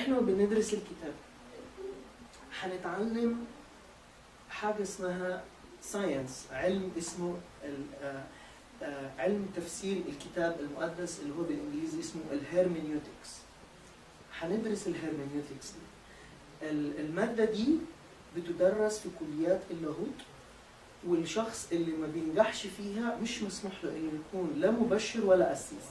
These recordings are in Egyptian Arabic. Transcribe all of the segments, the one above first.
احنا بندرس الكتاب هنتعلم حاجة اسمها ساينس علم اسمه ال- آه، آه، علم تفسير الكتاب المقدس اللي هو بالانجليزي اسمه الهيرمنيوتكس هندرس الهيرمنيوتكس دي ال- المادة دي بتدرس في كليات اللاهوت والشخص اللي ما بينجحش فيها مش مسموح له انه يكون لا مبشر ولا قسيس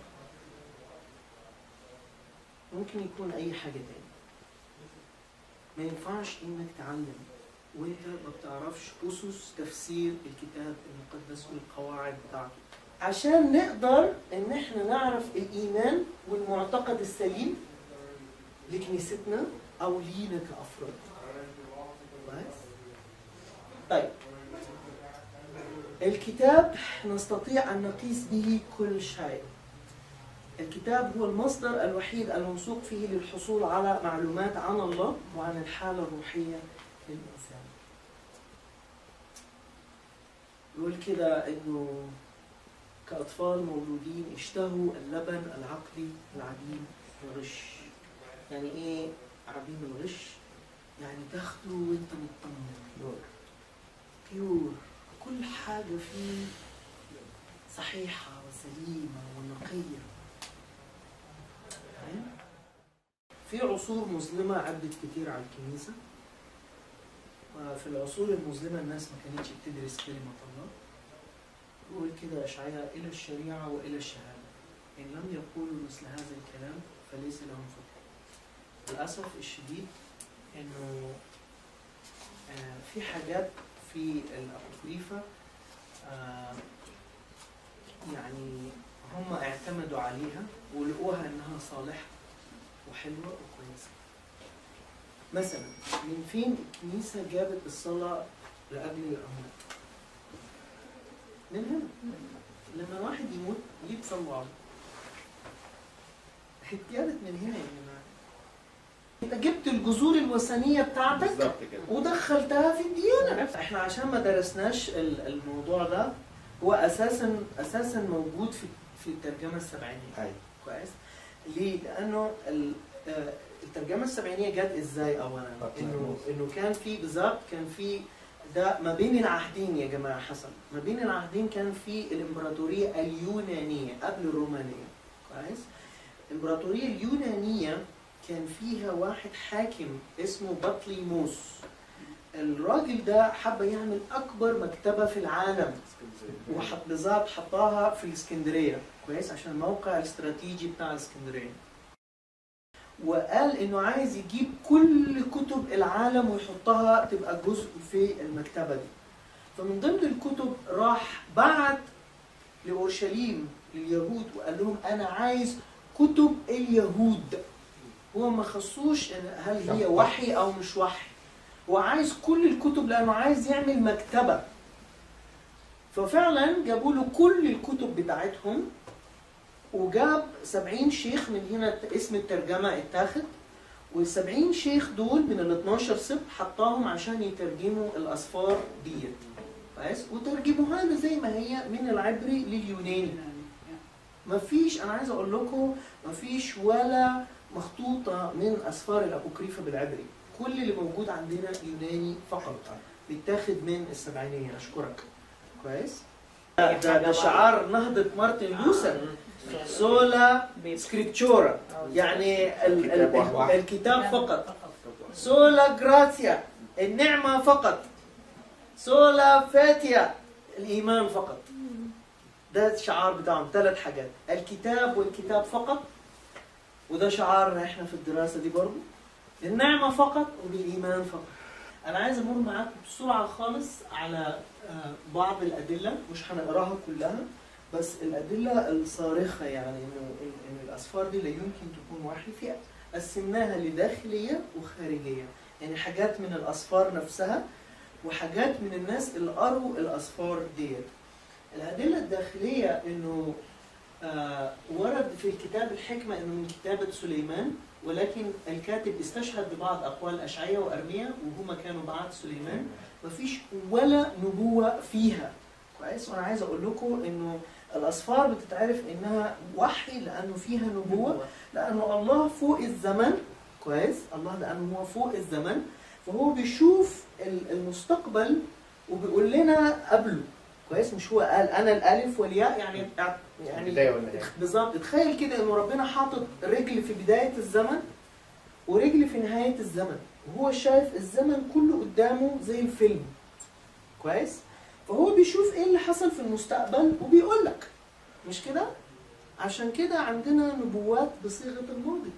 ممكن يكون اي حاجة تاني ما ينفعش انك تعلم وانت ما بتعرفش اسس تفسير الكتاب المقدس والقواعد بتاعته عشان نقدر ان احنا نعرف الايمان والمعتقد السليم لكنيستنا او لينا كافراد كويس طيب الكتاب نستطيع ان نقيس به كل شيء الكتاب هو المصدر الوحيد الموثوق فيه للحصول على معلومات عن الله وعن الحالة الروحية للإنسان يقول كده إنه كأطفال مولودين اشتهوا اللبن العقلي العديم الغش يعني إيه عديم الغش؟ يعني تاخده وانت مطمن بيور كل حاجة فيه صحيحة وسليمة ونقية فاهم؟ في عصور مظلمة عدت كتير على الكنيسة وفي العصور المظلمة الناس ما كانتش بتدرس كلمة الله يقول كده أشعياء إلى الشريعة وإلى الشهادة إن لم يقولوا مثل هذا الكلام فليس لهم فضل للأسف الشديد إنه آه، في حاجات في الأبوكريفة آه، يعني هم اعتمدوا عليها ولقوها انها صالحه وحلوه وكويسه. مثلا من فين الكنيسه جابت الصلاه لاجل الاموات؟ من هنا. لما واحد يموت ليه تصلوا عليه؟ اتجابت من هنا يا جماعه. انت جبت الجذور الوثنيه بتاعتك بالظبط كده ودخلتها في الديانه احنا عشان ما درسناش ال- الموضوع ده هو اساسا اساسا موجود في في الترجمه السبعينيه ايوه كويس ليه؟ لانه ال- آه، الترجمه السبعينيه جت ازاي اولا؟ طب انه مظبوط. انه كان في بالظبط كان في ده ما بين العهدين يا جماعه حصل ما بين العهدين كان في الامبراطوريه اليونانيه قبل الرومانيه كويس؟ الامبراطوريه اليونانيه كان فيها واحد حاكم اسمه بطليموس الراجل ده حب يعمل اكبر مكتبه في العالم وحط بالظبط حطاها في الاسكندريه كويس عشان الموقع الاستراتيجي بتاع الاسكندريه وقال انه عايز يجيب كل كتب العالم ويحطها تبقى جزء في المكتبه دي فمن ضمن الكتب راح بعت لاورشليم لليهود وقال لهم انا عايز كتب اليهود هو ما خصوش إن هل هي وحي او مش وحي هو عايز كل الكتب لانه عايز يعمل مكتبه ففعلا جابوا له كل الكتب بتاعتهم وجاب 70 شيخ من هنا اسم الترجمة اتاخد وال70 شيخ دول من ال 12 سبت حطاهم عشان يترجموا الأسفار ديت كويس وترجموها لنا زي ما هي من العبري لليوناني مفيش أنا عايز أقول لكم مفيش ولا مخطوطة من أسفار الأبوكريفة بالعبري كل اللي موجود عندنا يوناني فقط بيتاخد من السبعينية أشكرك كويس ده, ده, ده شعار نهضة مارتن لوثر سولا سكريبتشورا يعني ال ال كتاب واحد. الكتاب فقط سولا جراتيا النعمة فقط سولا فاتيا الإيمان فقط ده الشعار بتاعهم ثلاث حاجات الكتاب والكتاب فقط وده شعارنا احنا في الدراسة دي برضو النعمة فقط وبالإيمان فقط أنا عايز أمر معاكم بسرعة خالص على آه، بعض الأدلة مش هنقراها كلها بس الأدلة الصارخة يعني إنه إن- إن الأسفار دي لا يمكن تكون وحي في قسمناها لداخلية وخارجية يعني حاجات من الأسفار نفسها وحاجات من الناس اللي قروا الأسفار ديت الأدلة الداخلية إنه آه ورد في الكتاب الحكمة إنه من كتابة سليمان ولكن الكاتب استشهد ببعض أقوال أشعية وأرمية وهما كانوا بعد سليمان مفيش ولا نبوة فيها كويس وأنا عايز أقول لكم إنه الأسفار بتتعرف إنها وحي لأنه فيها نبوة لأنه الله فوق الزمن كويس الله لانه هو فوق الزمن فهو بيشوف ال- المستقبل وبيقول لنا قبله كويس مش هو قال انا الالف والياء يعني يعني البداية والنهاية. بالظبط تخيل كده انه ربنا حاطط رجل في بدايه الزمن ورجل في نهايه الزمن وهو شايف الزمن كله قدامه زي الفيلم كويس فهو بيشوف ايه اللي حصل في المستقبل وبيقول لك مش كده عشان كده عندنا نبوات بصيغه الماضي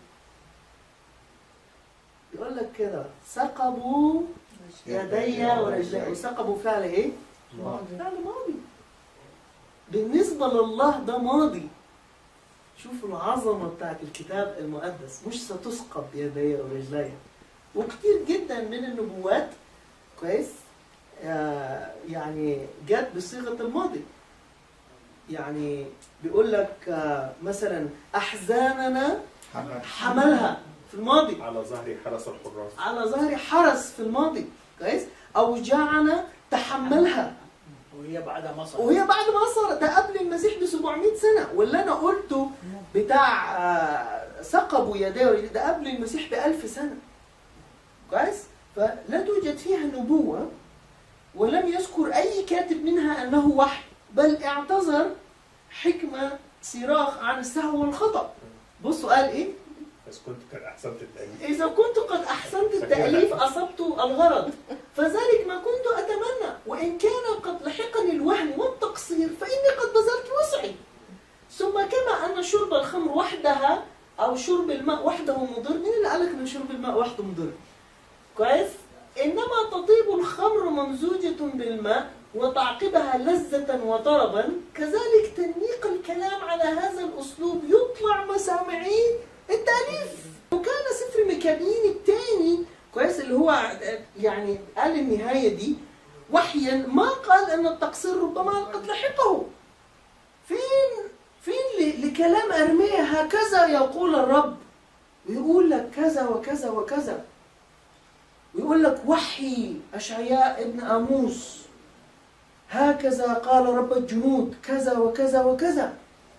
يقول لك كده ثقبوا يدي ورجلي وثقبوا فعل ايه؟ فعل ماضي بالنسبة لله ده ماضي شوفوا العظمة بتاعت الكتاب المقدس مش ستسقط يدي ورجلي وكتير جدا من النبوات كويس آه يعني جت بصيغة الماضي يعني بيقول لك آه مثلا أحزاننا حملها في الماضي على ظهري حرس الحراس على ظهر حرس في الماضي كويس أوجاعنا تحملها وهي بعدها مصر وهي بعد ما صار ده قبل المسيح ب 700 سنه واللي انا قلته بتاع آه، ثقبوا يديه ورجليه ده قبل المسيح ب 1000 سنه كويس فلا توجد فيها نبوه ولم يذكر اي كاتب منها انه وحي بل اعتذر حكمه صراخ عن السهو والخطا بصوا قال ايه بس كنت كان احسنت التأليف إذا كنت قد أحسنت التأليف أصبت الغرض فذلك ما كنت أتمنى وإن كان قد لحقني الوهن والتقصير فإني قد بذلت وسعي ثم كما أن شرب الخمر وحدها أو شرب الماء وحده مضر مين اللي قالك أن شرب الماء وحده مضر كويس إنما تطيب الخمر ممزوجة بالماء وتعقبها لذة وطربا كذلك تنميق الكلام على هذا الأسلوب يطلع مسامعي التأليف وكان سفر ميكابين الثاني كويس اللي هو يعني قال النهاية دي وحيا ما قال أن التقصير ربما قد لحقه فين فين ل- لكلام أرميا هكذا يقول الرب ويقول لك كذا وكذا وكذا ويقول لك وحي أشعياء ابن آموس هكذا قال رب الجنود كذا وكذا وكذا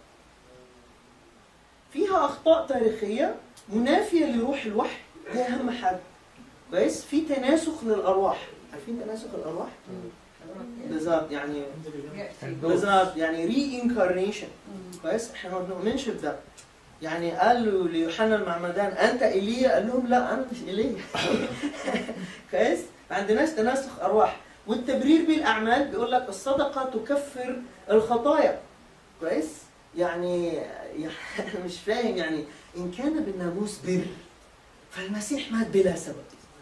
فيها أخطاء تاريخية منافية لروح الوحي دي أهم حاجة كويس في تناسخ للأرواح عارفين تناسخ الأرواح؟ بالظبط يعني بالظبط يعني ري انكارنيشن كويس احنا ما بنؤمنش بده يعني قال له ليوحنا المعمدان انت ايليا قال لهم لا انا مش ايليا كويس ما عندناش تناسخ ارواح والتبرير بالاعمال بيقول لك الصدقه تكفر الخطايا كويس يعني يعني أنا مش فاهم يعني ان كان بالناموس بر فالمسيح مات بلا سبب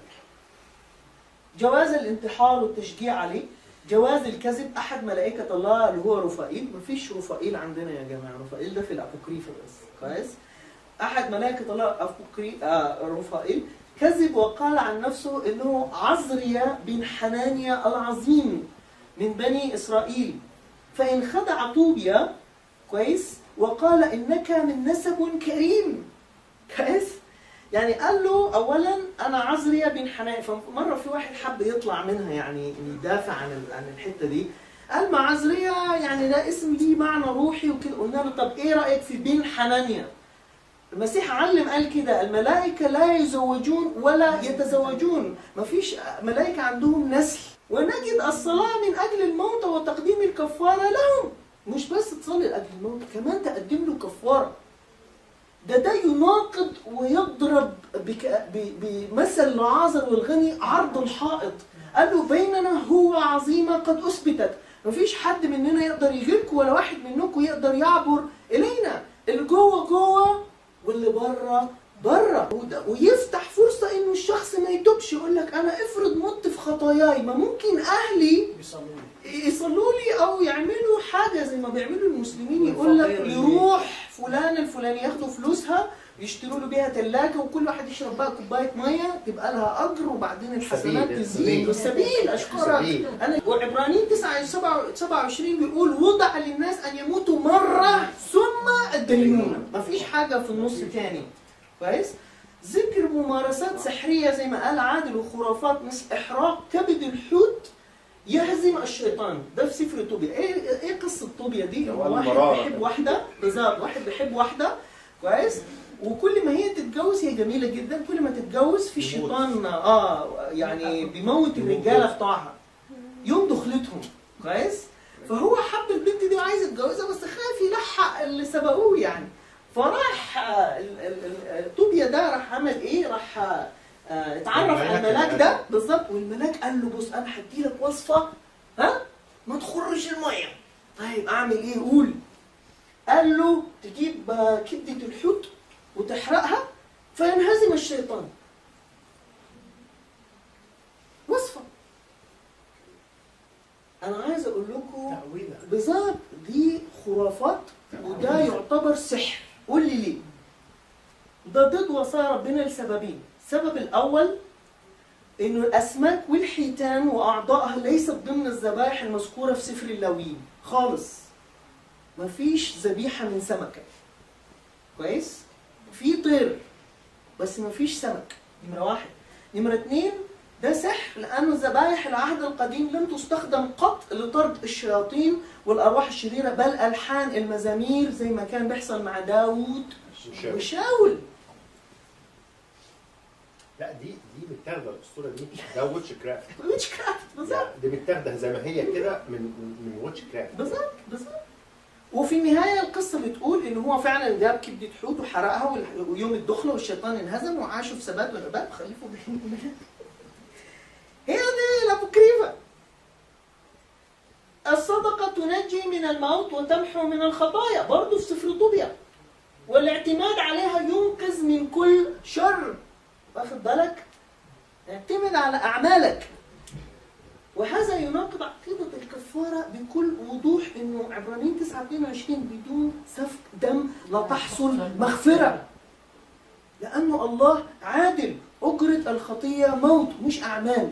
جواز الانتحار والتشجيع عليه جواز الكذب احد ملائكه الله اللي هو رفائيل مفيش رفائيل عندنا يا جماعه رفائيل ده في الابوكريفه بس كويس احد ملائكه الله أبوكري... آه رفائيل كذب وقال عن نفسه انه عزريا بن حنانيا العظيم من بني اسرائيل فان خدع طوبيا كويس وقال انك من نسب كريم كويس يعني قال له اولا انا عزريا بن حنان فمره في واحد حب يطلع منها يعني يدافع عن ال- عن الحته دي قال ما عزريا يعني ده اسم ليه معنى روحي وكده قلنا له طب ايه رايك في بن حنانيا المسيح علم قال كده الملائكه لا يزوجون ولا يتزوجون ما فيش ملائكه عندهم نسل ونجد الصلاه من اجل الموتى وتقديم الكفاره لهم مش بس تصلي لاجل الموت كمان تقدم له كفاره ده ده يناقض ويضرب بك ب- بمثل العازر والغني عرض الحائط قال له بيننا هو عظيمة قد أثبتت مفيش حد مننا يقدر يجيلكم ولا واحد منكم يقدر يعبر إلينا اللي جوه جوه واللي بره بره وده- ويفتح فرصة إنه الشخص ما يتوبش يقول لك أنا افرض مت في خطاياي ما ممكن أهلي بيصلوا يصلوا لي او يعملوا حاجه زي ما بيعملوا المسلمين يقول لك والفقير اللي- يروح فلان الفلاني ياخدوا فلوسها يشتروا له بيها ثلاجه وكل واحد يشرب بقى كوبايه ميه تبقى لها اجر وبعدين الحسنات سبيل، تزيد سبيل. والسبيل اشكرك سبيل. انا وعبرانيين 9 27 بيقول وضع للناس ان يموتوا مره ثم الدينونه مفيش حاجه في النص تاني كويس ذكر ممارسات سحريه زي ما قال عادل وخرافات مثل احراق كبد الحوت يهزم الشيطان ده في سفر طوبيا ايه ايه قصه طوبيا دي هو واحد والمرارة. بيحب واحده بالظبط واحد بيحب واحده كويس وكل ما هي تتجوز هي جميله جدا كل ما تتجوز في يموت. شيطان اه يعني بيموت الرجاله بتوعها يوم دخلتهم كويس فهو حب البنت دي وعايز يتجوزها بس خاف يلحق اللي سبقوه يعني فراح آه، ال- ال- ال- طوبيا ده راح عمل ايه راح آه، آه، اتعرف على الملاك الملاك اللي ده قال. بالظبط والملاك قال له بص انا هدي لك وصفه ها ما تخرش الميه طيب اعمل ايه قول قال له تجيب آه، كبده الحوت وتحرقها فينهزم الشيطان وصفه انا عايز اقول لكم تعويذة بالظبط دي خرافات وده يعتبر سحر قول لي ليه ده ضد وصايا ربنا لسببين السبب الاول انه الاسماك والحيتان واعضائها ليست ضمن الذبائح المذكوره في سفر اللاويين خالص مفيش ذبيحه من سمكه كويس في طير بس مفيش سمك نمره واحد نمره اتنين ده سحر لأن ذبائح العهد القديم لم تستخدم قط لطرد الشياطين والأرواح الشريرة بل ألحان المزامير زي ما كان بيحصل مع داوود وشاول. وشاول لا دي دي متاخده الاسطوره دي ده ويتش كرافت ويتش كرافت بالظبط يعني دي متاخده زي ما هي كده من من ويتش كرافت بالظبط بالظبط وفي النهاية القصة بتقول إن هو فعلا جاب كبدة حوت وحرقها وال- ويوم الدخلة والشيطان انهزم وعاشوا في ثبات ونبات وخلفوا بنين وبنات. هي دي الأبوكريفة الصدقة تنجي من الموت وتمحو من الخطايا برضه في سفر طوبيا والاعتماد عليها ينقذ من كل شر واخد بالك اعتمد على أعمالك وهذا يناقض عقيدة الكفارة بكل وضوح انه عبرانيين 9 22 بدون سفك دم لا تحصل مغفرة لأنه الله عادل أجرة الخطية موت مش أعمال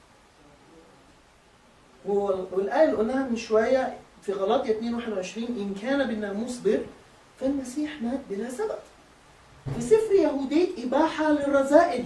وال- والآية اللي قلناها من شوية في غلاطية 2 21 إن كان بالناموس بر فالمسيح مات بلا سبب في سفر يهودية إباحة للرذائل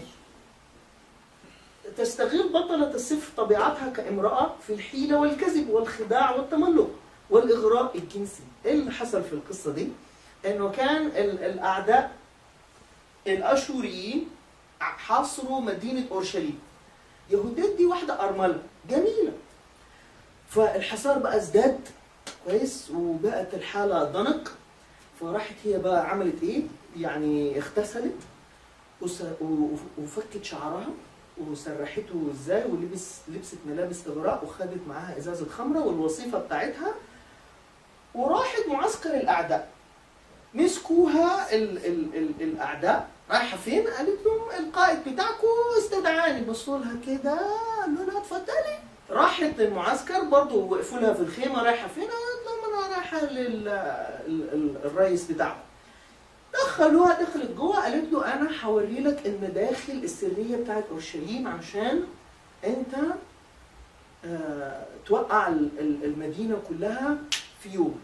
تستغل بطلة السفر طبيعتها كامرأة في الحيلة والكذب والخداع والتملق والإغراء الجنسي إيه اللي حصل في القصة دي؟ إنه كان ال- الأعداء الأشوريين حاصروا مدينة أورشليم يهوديت دي واحدة أرملة جميلة فالحصار بقى ازداد كويس وبقت الحالة ضنك فراحت هي بقى عملت ايه؟ يعني اغتسلت وس- و- وفكت شعرها وسرحته ازاي ولبس لبست ملابس اغراء وخدت معاها ازازه خمره والوظيفه بتاعتها وراحت معسكر الاعداء مسكوها ال ال ال الاعداء رايحه فين؟ قالت لهم القائد بتاعكم استدعاني بصوا لها كده قالوا لها اتفضلي راحت المعسكر برضه وقفوا لها في الخيمه رايحه فين؟ قالت لهم انا رايحه للرئيس بتاعهم دخلوها دخلت جوه قالت له انا هوري لك المداخل السريه بتاعت اورشليم عشان انت آه توقع ال- ال- المدينه كلها في يوم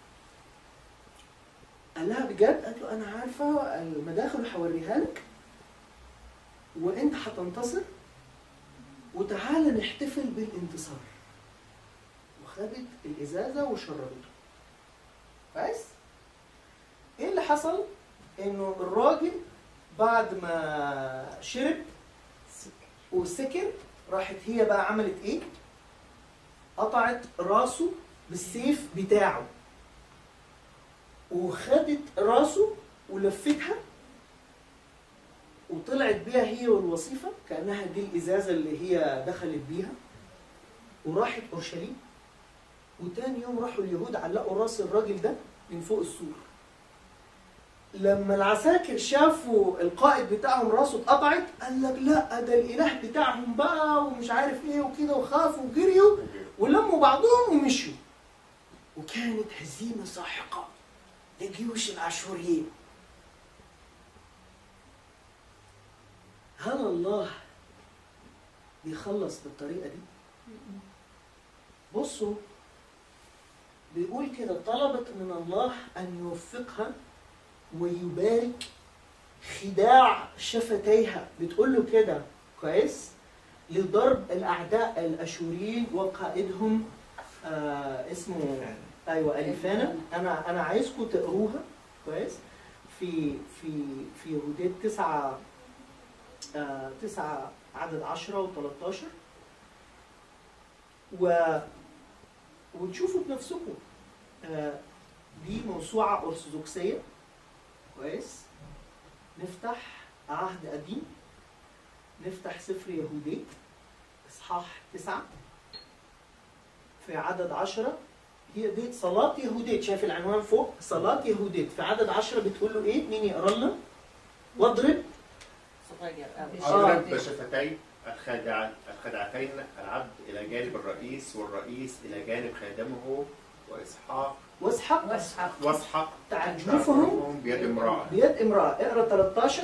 قال لها بجد قالت له انا عارفه المداخل وهوريها لك وانت هتنتصر وتعالى نحتفل بالانتصار وخدت الازازه وشربته كويس ايه اللي حصل انه الراجل بعد ما شرب وسكر راحت هي بقى عملت ايه قطعت راسه بالسيف بتاعه وخدت راسه ولفتها وطلعت بيها هي والوظيفة كأنها دي الإزازة اللي هي دخلت بيها وراحت أورشليم وتاني يوم راحوا اليهود علقوا راس الراجل ده من فوق السور لما العساكر شافوا القائد بتاعهم راسه اتقطعت قال لك لا ده الاله بتاعهم بقى ومش عارف ايه وكده وخافوا وجريوا ولموا بعضهم ومشوا وكانت هزيمه ساحقه لجيوش الاشوريين هل الله بيخلص بالطريقه دي بصوا بيقول كده طلبت من الله ان يوفقها ويبارك خداع شفتيها بتقول له كده كويس لضرب الاعداء الاشوريين وقائدهم آه اسمه ايوه اليفانا انا انا عايزكم تقروها كويس في في في يهودية تسعة آه تسعة عدد عشرة و13 و وتشوفوا بنفسكم آه دي موسوعة أرثوذكسية كويس نفتح عهد قديم نفتح سفر يهودي إصحاح تسعة في عدد عشرة هي دي صلاة يهوديت شايف العنوان فوق صلاة يهوديت في عدد عشرة بتقول له ايه مين يقرا لنا واضرب صغير قوي أضرب بشفتي الخادع الخدعتين العبد إلى جانب الرئيس والرئيس إلى جانب خادمه وإسحاق واسحق واسحق واسحق تعجفهم تعجفهم بيد امرأة بيد امرأة اقرا 13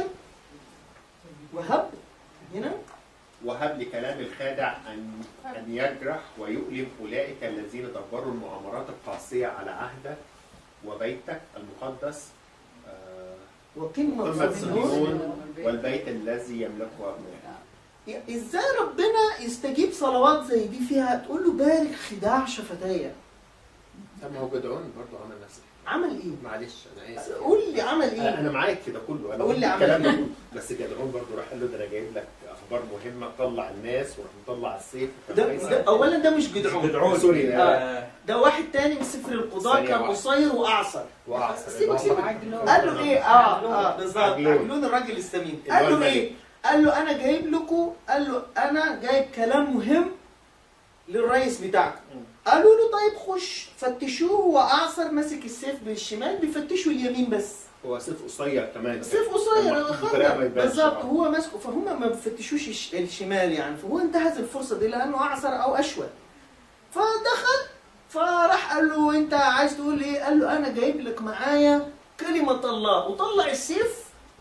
وهب هنا وهب لكلام الخادع أن أن يجرح ويؤلم أولئك الذين دبروا المؤامرات القاسية على عهدك وبيتك المقدس آه، وقمة قمة صهيون صهيون والبيت الذي يملكه أبنائك ازاي ربنا يستجيب صلوات زي دي فيها تقول له بارك خداع شفتايا طب ما هو جدعون برضه عمل نفس عمل ايه؟ معلش أنا آسف قول لي عمل انا ايه؟ أنا معاك في ده كله انا قول لي قلت عمل الكلام ده إيه؟ كله. بس جدعون برضه راح قال له ده انا جايب لك اخبار مهمه طلع الناس وراح مطلع السيف وكان ده, عايز- ده اولا ده مش جدعون جدعون سوري آه، ده واحد تاني من سفر القضاء ثانية كان واحدة. قصير واعصر وأعصر. سيبك سيبك عجلون. قال له ايه اه اه بالظبط عجلون. عجلون الراجل السمين اللي هو قال له الملك. ايه قال له انا جايب لكم قال له انا جايب كلام مهم للرئيس بتاعكم قالوا له طيب خش فتشوه هو اعصر ماسك السيف بالشمال بيفتشوا اليمين بس هو سيف قصير كمان سيف قصير كان محطوط بطريقة ما خضر يبانش. بالظبط آه. هو ماسكه فهم ما بيفتشوش الش- الشمال يعني فهو انتهز الفرصه دي لانه اعصر او اشول فدخل فراح قال له انت عايز تقول ايه؟ قال له انا جايب لك معايا كلمه الله وطلع السيف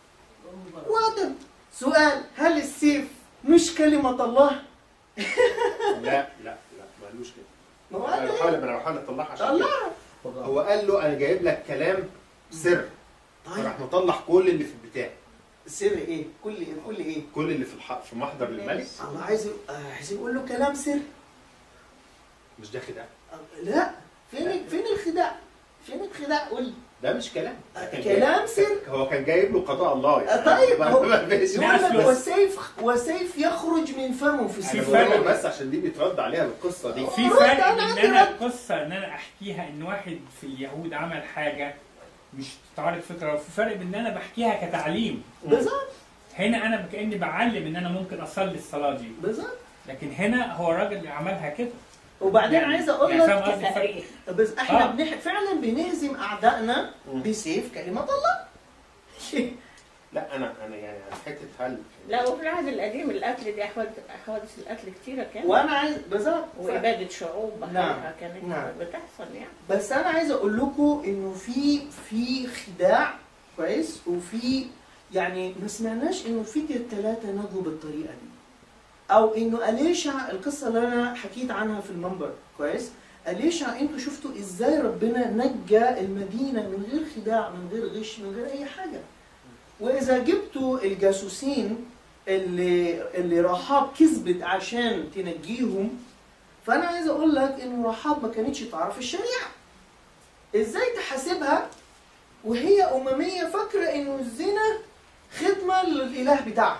وقدم سؤال هل السيف مش كلمه الله؟ لا لا لا ما قالوش كده ما هو انا قال بحاول ايه؟ انا بحاول اطلعها عشان كده. طلعها هو قال له انا جايب لك كلام سر طيب راح مطلع كل اللي في البتاع سر ايه؟ كل ايه؟ كل ايه؟ كل اللي في الح... في محضر الملك الله عايز يق- آه، عايز يقول له كلام سر مش ده خداع لا فين فين الخداع؟ فين الخداع؟ قول لي ده مش كلام ده كان كلام جايب- سر. هو كان جايب له قضاء الله آه، طيب ما- هو ما فيش. يقول لك بس- وسيف وسيف يخرج من فمه في انا في سفر فرق. بقول بس عشان دي بيترد عليها القصه دي في رد، فرق أنا ان عندي انا رد. القصه ان انا احكيها ان واحد في اليهود عمل حاجه مش تتعرض فكره وفي فرق بان انا بحكيها كتعليم بالظبط هنا انا كاني بعلم ان انا ممكن اصلي الصلاه دي بالظبط لكن هنا هو الراجل اللي عملها كده وبعدين يعني- عايز اقول يعني لك فاهم قصدي الفرق؟ كتاريخ بس احنا آه. بنح... فعلا بنهزم اعدائنا مم. بسيف كلمه الله لا انا انا يعني على حته هل لا وفي العهد القديم القتل دي حوادث حوادث القتل كتيرة كانت وانا عايز بالظبط وإبادة شعوب نعم. بحالها كانت نعم. بتحصل يعني بس انا عايز اقول لكم انه في في خداع كويس وفي يعني ما سمعناش انه في الثلاثه نجوا بالطريقه دي او انه اليشع القصه اللي انا حكيت عنها في المنبر كويس اليشع انتوا شفتوا ازاي ربنا نجى المدينه من غير خداع من غير غش من غير اي حاجه واذا جبتوا الجاسوسين اللي اللي رحاب كذبت عشان تنجيهم فانا عايز اقول لك انه رحاب ما كانتش تعرف الشريعه ازاي تحاسبها وهي امميه فاكره انه الزنا خدمه للاله بتاعها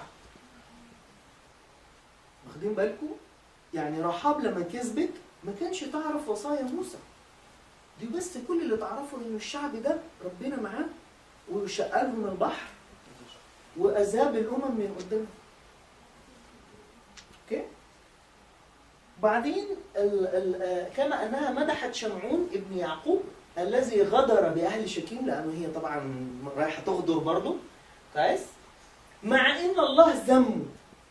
واخدين بالكم يعني رحاب لما كذبت ما كانش تعرف وصايا موسى دي بس كل اللي تعرفه انه الشعب ده ربنا معاه وشقلهم البحر واذاب الامم من قدامه اوكي بعدين ال ال آه، كما انها مدحت شمعون ابن يعقوب الذي غدر باهل شكيم لانه هي طبعا رايحه تغدر برضه كويس مع ان الله ذمه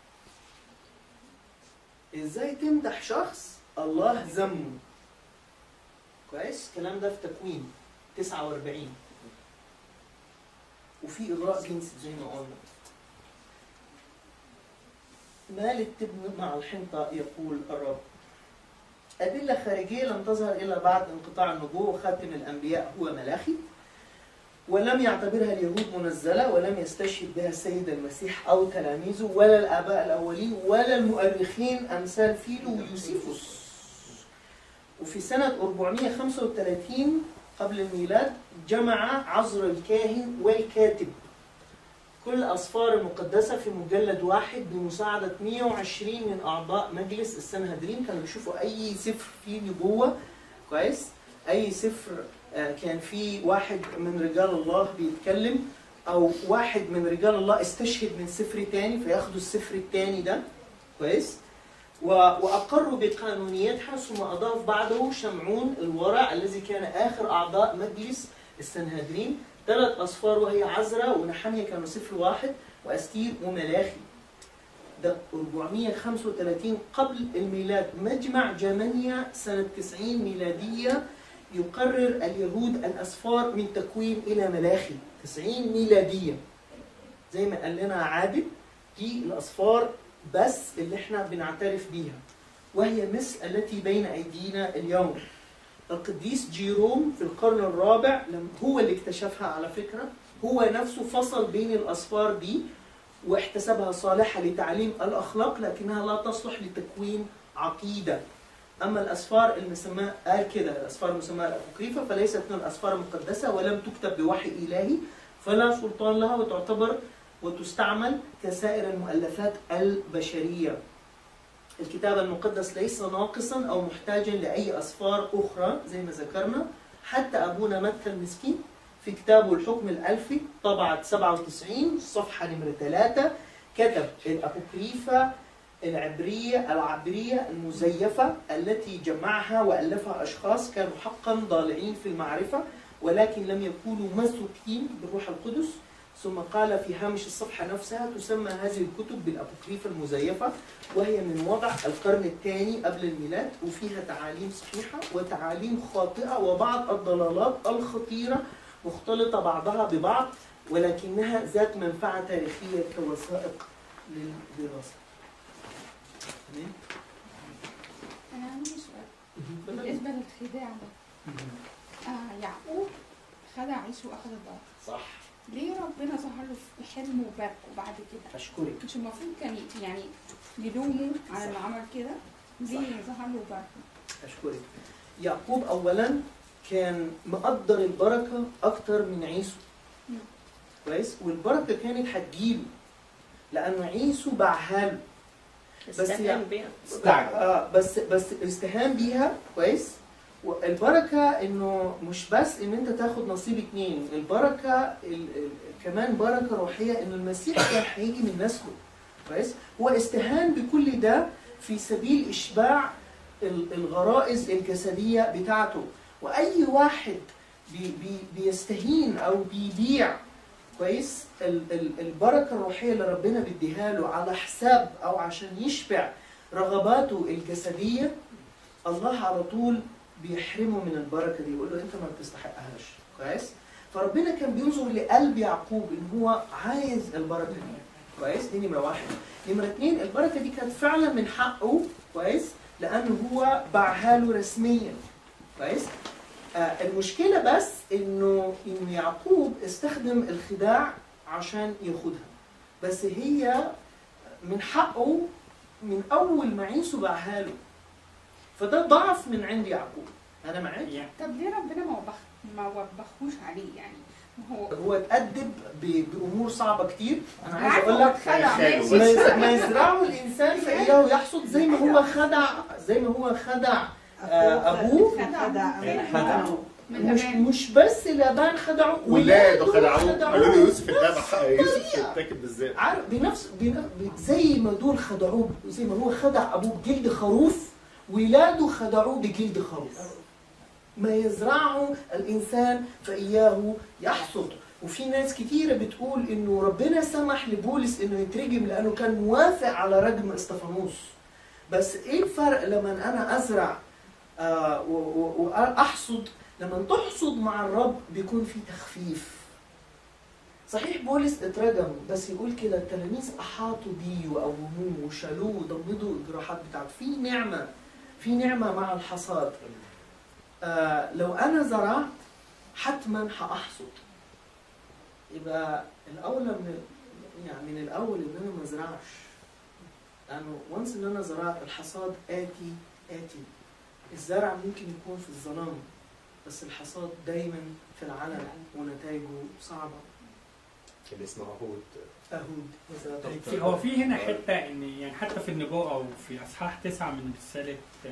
ازاي تمدح شخص الله ذمه كويس الكلام ده في تكوين 49 وفي اغراء جنسي زي ما قلنا مال التبن مع الحنطة يقول الرب أدلة خارجية لم تظهر إلا بعد انقطاع النبوة وخاتم الأنبياء هو ملاخي ولم يعتبرها اليهود منزلة ولم يستشهد بها السيد المسيح أو تلاميذه ولا الآباء الأولين ولا المؤرخين أمثال فيلو ويوسيفوس وفي سنة 435 قبل الميلاد جمع عذر الكاهن والكاتب كل الأسفار المقدسة في مجلد واحد بمساعدة 120 من أعضاء مجلس السنهدرين كانوا بيشوفوا أي سفر فيه نبوة كويس أي سفر آه، كان فيه واحد من رجال الله بيتكلم أو واحد من رجال الله استشهد من سفر تاني فياخدوا السفر التاني ده كويس و- وأقروا بقانونيتها ثم أضاف بعده شمعون الورع الذي كان آخر أعضاء مجلس السنهدرين ثلاث أصفار وهي عزرا ونحمية كانوا صفر واحد وأستير وملاخي ده 435 قبل الميلاد مجمع جمانيا سنة 90 ميلادية يقرر اليهود الأسفار من تكوين إلى ملاخي 90 ميلادية زي ما قال لنا عادل دي الأصفار بس اللي احنا بنعترف بيها وهي مثل التي بين أيدينا اليوم القديس جيروم في القرن الرابع لم هو اللي اكتشفها على فكرة هو نفسه فصل بين الأصفار دي واحتسبها صالحة لتعليم الأخلاق لكنها لا تصلح لتكوين عقيدة أما الأسفار المسماة قال كده الأسفار المسماة الأبوكريفة فليست من الأسفار المقدسة ولم تكتب بوحي إلهي فلا سلطان لها وتعتبر وتستعمل كسائر المؤلفات البشرية الكتاب المقدس ليس ناقصا أو محتاجا لأي أسفار أخرى زي ما ذكرنا حتى أبونا متى المسكين في كتابه الحكم الألفي طبعة 97 صفحة نمرة 3 كتب الأبوكريفة العبرية العبرية المزيفة التي جمعها وألفها أشخاص كانوا حقا ضالعين في المعرفة ولكن لم يكونوا مسوكين بالروح القدس ثم قال في هامش الصفحة نفسها تسمى هذه الكتب بالأبوكريفة المزيفة وهي من وضع القرن الثاني قبل الميلاد وفيها تعاليم صحيحة وتعاليم خاطئة وبعض الضلالات الخطيرة مختلطة بعضها ببعض ولكنها ذات منفعة تاريخية كوثائق للدراسة. تمام؟ أنا عندي سؤال بالنسبة للخداع ده آه يعقوب خدع عيسو وأخذ البركة صح ليه ربنا ظهر له في حلم وباركه بعد كده؟ أشكرك مش المفروض كان يعني يلومه على اللي عمل كده؟ ليه ظهر له وباركه؟ أشكرك يعقوب أولا كان مقدر البركة أكتر من عيسو مم. كويس والبركة كانت هتجيله لأنه عيسو باعها له استهان يعني- بيها استعجل آه بس بس استهان بيها كويس والبركة انه مش بس ان انت تاخد نصيب اتنين البركة ال ال كمان بركة روحية ان المسيح كان هيجي من نسله كويس هو استهان بكل ده في سبيل اشباع ال- الغرائز الجسدية بتاعته واي واحد بي بي بيستهين او بيبيع كويس ال- ال- البركة الروحية اللي ربنا بيديها له على حساب او عشان يشبع رغباته الجسدية الله على طول بيحرمه من البركة دي يقول له انت ما بتستحقهاش كويس فربنا كان بينظر لقلب يعقوب ان هو عايز البركة دي كويس دي نمرة واحد نمرة اتنين البركة دي كانت فعلا من حقه كويس لانه هو باعها له رسميا كويس آه المشكلة بس انه ان يعقوب استخدم الخداع عشان ياخدها بس هي من حقه من اول ما عيسو باعها له فده ضعف من عند يعقوب انا معاك يعني طب ليه ربنا ما وبخ ما وبخوش عليه يعني؟ ما هو هو اتأدب ب- بامور صعبه كتير انا عايز عارفة اقول هو لك اتخلق خاله ماشي. ما يز- ما يزرعه الانسان فاياه يحصد زي ما هو خدع زي ما هو خدع آه، أبوه خدع خدعه. من مش زمان. مش بس لابان خدعه ولاده خدعوه خدعوه. قالوا له يوسف اتذبح يوسف اتاكل بالذات عارف بنفس بن- ب- زي ما دول خدعوه زي ما هو خدع ابوه بجلد خروف ولاده خدعوه بجلد خروف ما يزرعه الانسان فاياه يحصد وفي ناس كتيرة بتقول انه ربنا سمح لبولس انه يترجم لانه كان موافق على رجم استفانوس بس ايه الفرق لما انا ازرع آه و- و- واحصد لما تحصد مع الرب بيكون في تخفيف صحيح بولس اترجم بس يقول كده التلاميذ احاطوا بيه وقوموه وشالوه وضمدوا الجراحات بتاعته في نعمه في نعمه مع الحصاد آه لو انا زرعت حتما هاحصد يبقى الاولى من ال- يعني من الاول ان انا ما ازرعش لانه وانس ان انا زرعت الحصاد اتي اتي الزرع ممكن يكون في الظلام بس الحصاد دايما في العلن ونتائجه صعبة اللي اسمه هود أهود طيب في هو في هنا حته ان يعني حتى في النبوءه او في اصحاح تسعه من رساله آه،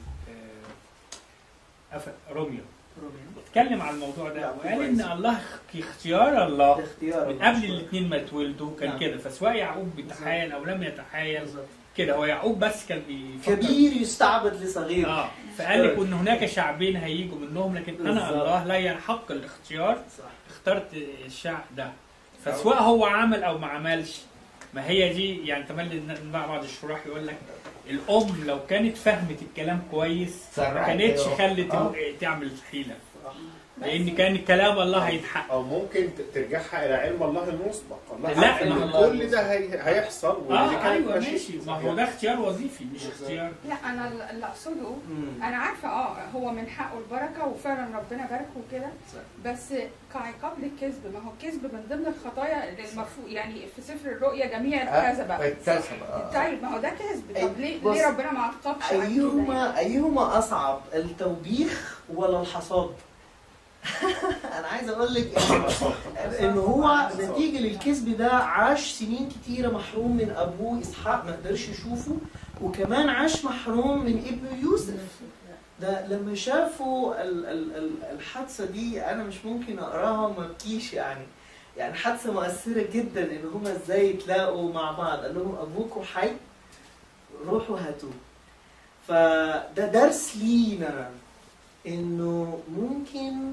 آه، أف- روميو روميا اتكلم على الموضوع ده لا، وقال كويس. ان الله اختيار الله الاختيار من قبل الاثنين ما يتولدوا كان نعم. كده فسواء يعقوب بيتحايل او لم يتحايل بالظبط. كده هو يعقوب بس كان بيفكر كبير يستعبد لصغير اه فقال لك ان هناك شعبين هيجوا منهم لكن انا بالظبط. الله لا يحق الاختيار صح اخترت الشعب ده فسواء هو عمل او ما عملش ما هي دي يعني تملي إن بعض الشراح يقول لك الام لو كانت فهمت الكلام كويس ما سرعت. كانتش أيوه. خلت آه. تعمل حيله صح. لان كان كلام الله هيتحقق او ممكن ت- ترجعها الى علم الله المسبق الله لا، عارف ما ان هو- كل ده هي- هيحصل ودي اه كانت ايوه ماشية. ماشي ما هو ده اختيار وظيفي مش بالظبط. اختيار لا انا اللي اقصده مم. انا عارفه اه هو من حقه البركه وفعلا ربنا باركه وكده صح. بس كعقاب للكذب ما هو الكذب من ضمن الخطايا اللي المفروض يعني في سفر الرؤيا جميع الكذبه اكتسب آه. طيب ما هو ده كذب أي- طب ليه بص، ليه ربنا ما عاقبش عن كده يعني؟ أيهما أيهما أصعب التوبيخ ولا الحصاد؟ أنا عايز أقول لك إن- إن هو نتيجة للكذب ده عاش سنين كتيرة محروم من أبوه إسحاق ما قدرش يشوفه وكمان عاش محروم من ابنه يوسف ده لما شافوا ال- ال- ال- الحادثة دي أنا مش ممكن أقراها وما أبكيش يعني يعني حادثة مؤثرة جدا إن هما إزاي يتلاقوا مع بعض قال لهم أبوكوا حي روحوا هاتوه فده درس لينا إنه ممكن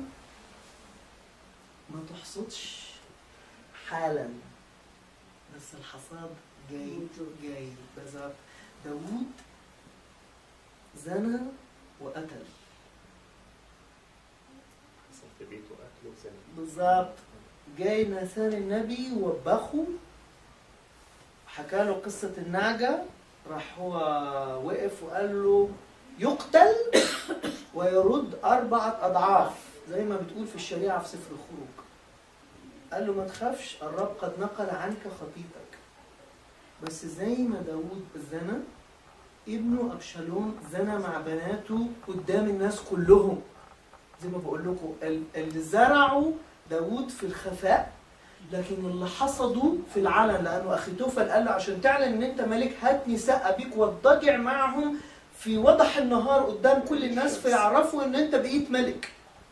ما تحصدش حالا بس الحصاد جاي جاي بالظبط داوود زنى وقتل حصل في بيته اكل وزنا بالظبط جاي ناثان النبي وبخه حكى له قصة النعجة راح هو وقف وقال له يقتل ويرد أربعة أضعاف زي ما بتقول في الشريعة في سفر الخروج قال له ما تخافش الرب قد نقل عنك خطيتك بس زي ما داود زنى ابنه أبشالوم زنى مع بناته قدام الناس كلهم زي ما بقول لكم ال- اللي زرعوا داوود في الخفاء لكن اللي حصدوا في العلن لانه اخيتوفل قال له عشان تعلن ان انت ملك هات نساء ابيك واضطجع معهم في وضح النهار قدام كل الناس فيعرفوا ان انت بقيت ملك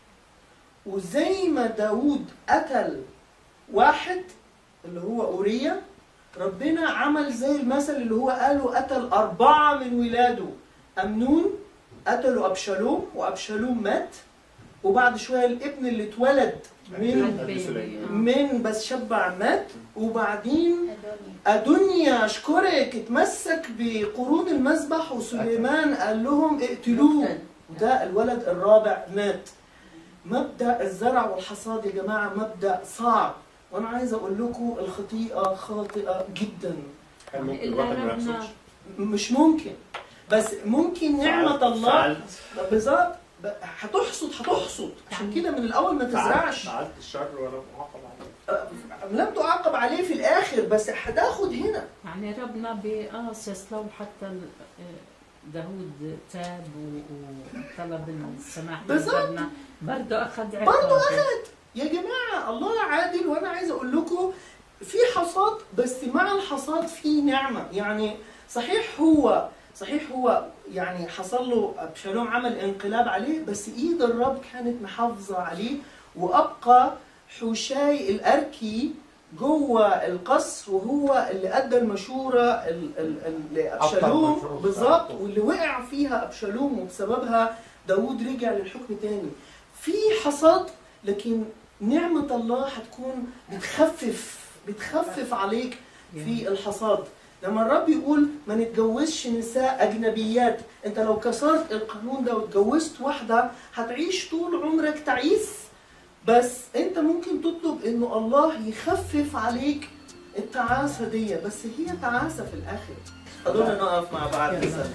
وزي ما داوود قتل واحد اللي هو اوريا ربنا عمل زي المثل اللي هو قاله قتل اربعه من ولاده امنون قتلوا ابشالوم وابشالوم مات وبعد شويه الابن اللي اتولد من قبل سليمان. من بس شبع مات وبعدين أدنيا أشكرك اتمسك بقرون المذبح وسليمان قال لهم اقتلوه وده الولد الرابع مات مبدأ الزرع والحصاد يا جماعة مبدأ صعب وأنا عايز أقول لكم الخطيئة خاطئة جدا هل ممكن إلا الواحد ما ربنا. يحصلش؟ مش ممكن بس ممكن نعمة فعلت- الله فعلت بالظبط ب- هتحصد هتحصد عشان كده من الأول ما تزرعش فعلت الشر ولا معاقب عليه لم تعاقب عليه في الاخر بس هتاخد هنا يعني ربنا بقاصص لو حتى ال- آه، داود تاب و- وطلب السماح من بالظبط. ربنا برضه اخذ عقاب برضه اخد يا جماعه الله عادل وانا عايز اقول لكم في حصاد بس مع الحصاد في نعمه يعني صحيح هو صحيح هو يعني حصل له ابشالوم عمل انقلاب عليه بس ايد الرب كانت محافظه عليه وابقى حوشاي الاركي جوه القصر وهو اللي ادى المشوره ال- ال- ال- لابشالوم مشورة بالظبط بتاعته. واللي وقع فيها ابشالوم وبسببها داوود رجع للحكم تاني في حصاد لكن نعمة الله هتكون بتخفف بتخفف عليك في الحصاد لما الرب يقول ما نتجوزش نساء أجنبيات أنت لو كسرت القانون ده واتجوزت واحدة هتعيش طول عمرك تعيس بس أنت ممكن تطلب إنه الله يخفف عليك التعاسة دي بس هي تعاسة في الآخر خلونا نقف مع بعض نصلي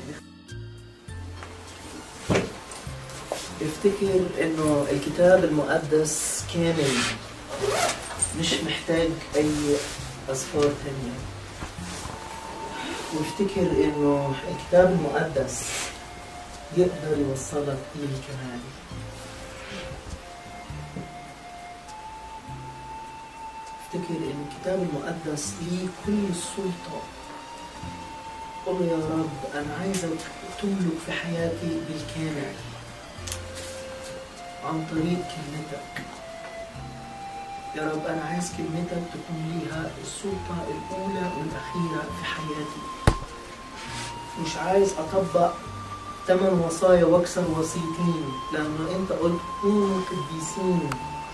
افتكر انه الكتاب المقدس كامل مش محتاج اي اصفار تانية وافتكر انه الكتاب المقدس يقدر يوصلك للكمال افتكر ان الكتاب المقدس ليه كل السلطة قل له يا رب انا عايزك تملك في حياتي بالكامل عن طريق كلمتك يا رب انا عايز كلمتك تكون ليها السلطة الاولى والاخيرة في حياتي مش عايز اطبق ثمان وصايا واكسر وصيتين لانه انت قلت كونوا قديسين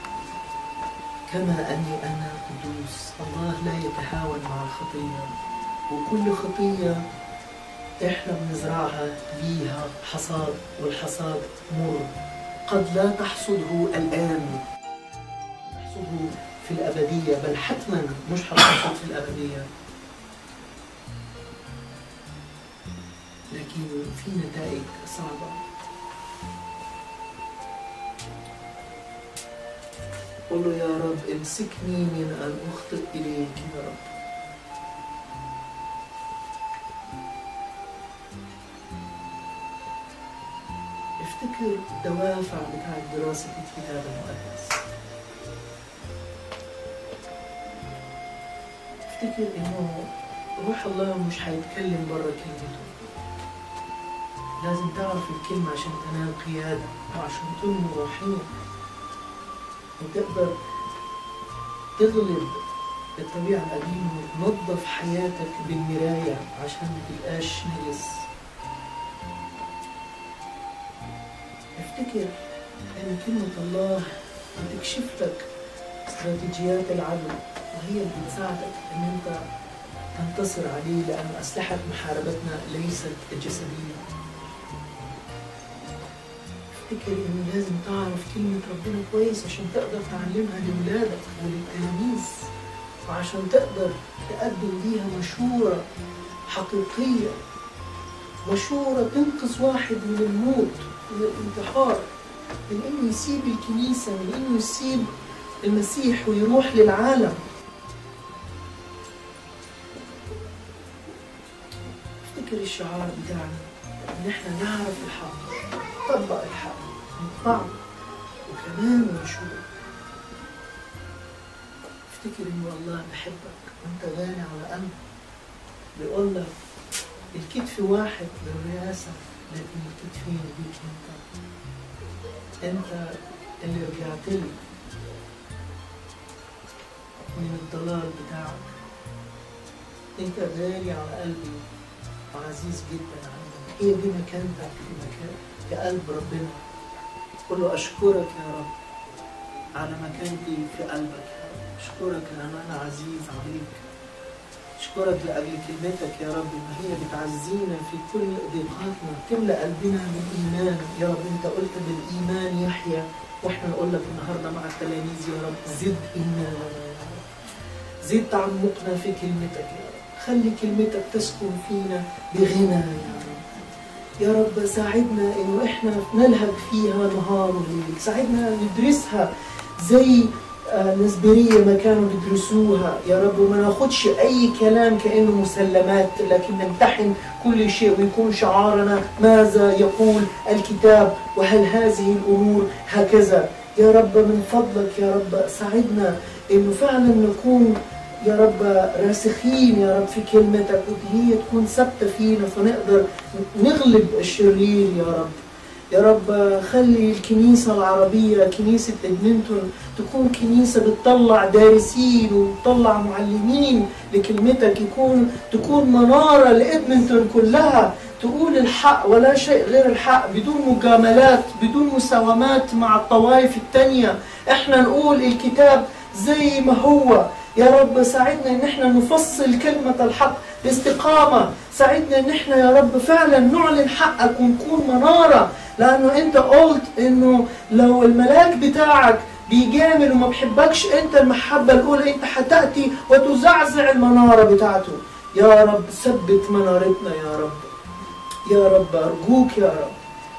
كما اني انا قدوس الله لا يتهاون مع الخطيه وكل خطيه احنا بنزرعها ليها حصاد والحصاد مر قد لا تحصده الان تحصده في الابديه بل حتما مش حتحصد في الابديه لكن في نتائج صعبة قل له يا رب امسكني من أن أخطئ إليك يا رب افتكر الدوافع بتاعت دراسة الكتاب المقدس افتكر انه روح الله مش هيتكلم بره كلمته لازم تعرف الكلمة عشان تنال قيادة وعشان تنمو روحيا وتقدر تغلب الطبيعة القديمة وتنظف حياتك بالمراية عشان ما تبقاش نجس افتكر ان كلمة الله بتكشف لك استراتيجيات العدو وهي اللي بتساعدك ان انت تنتصر عليه لأن أسلحة محاربتنا ليست جسدية افتكر إن لازم تعرف كلمة ربنا كويس عشان تقدر تعلمها لولادك وللتلاميذ وعشان تقدر تقدم بيها مشورة حقيقية مشورة تنقذ واحد من الموت من الانتحار من إنه يسيب الكنيسة من إنه يسيب المسيح ويروح للعالم افتكر الشعار بتاعنا ان احنا نعرف الحق نطبق الحق نطبعه وكمان نشوف افتكر انه الله بحبك وانت غالي على قلبه بيقول لك الكتف واحد للرئاسة لكن الكتفين بيك انت انت اللي رجعت لي من الضلال بتاعك انت غالي على قلبي وعزيز جدا عندي هي دي مكانتك في مكان في قلب ربنا قل له اشكرك يا رب على مكانتي في قلبك يا رب اشكرك لان انا عزيز عليك اشكرك لاجل كلمتك يا رب ان هي بتعزينا في كل ضيقاتنا تملا قلبنا بالايمان يا رب انت قلت بالايمان يحيى واحنا نقول لك النهارده مع التلاميذ يا رب زد ايماننا يا رب زد تعمقنا في كلمتك يا رب خلي كلمتك تسكن فينا بغنى يا رب يا رب ساعدنا انه احنا نلهج فيها نهار وليل ساعدنا ندرسها زي آه، نسبرية ما كانوا بيدرسوها يا رب وما ناخدش اي كلام كانه مسلمات لكن نمتحن كل شيء ويكون شعارنا ماذا يقول الكتاب وهل هذه الامور هكذا يا رب من فضلك يا رب ساعدنا انه فعلا نكون يا رب راسخين يا رب في كلمتك وهي تكون ثابته فينا فنقدر نغلب الشرير يا رب يا رب خلي الكنيسة العربية كنيسة إدمنتون تكون كنيسة بتطلع دارسين وبتطلع معلمين لكلمتك يكون تكون منارة لإدمنتون كلها تقول الحق ولا شيء غير الحق بدون مجاملات بدون مساومات مع الطوائف التانية احنا نقول الكتاب زي ما هو يا رب ساعدنا ان احنا نفصل كلمة الحق باستقامة ساعدنا ان احنا يا رب فعلا نعلن حقك ونكون منارة لانه انت قلت انه لو الملاك بتاعك بيجامل وما بحبكش انت المحبة الاولى انت حتأتي وتزعزع المنارة بتاعته يا رب ثبت منارتنا يا رب يا رب ارجوك يا رب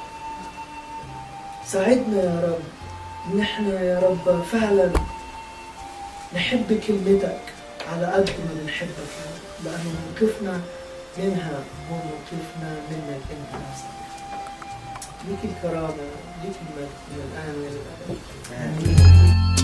ساعدنا يا رب ان احنا يا رب فعلا نحب كلمتك على قد ما بنحبك يا رب لأنه موقفنا منها هو موقفنا منك أنت نفسك ليك الكرامة ليك المجد من الآن والى الأبد آمين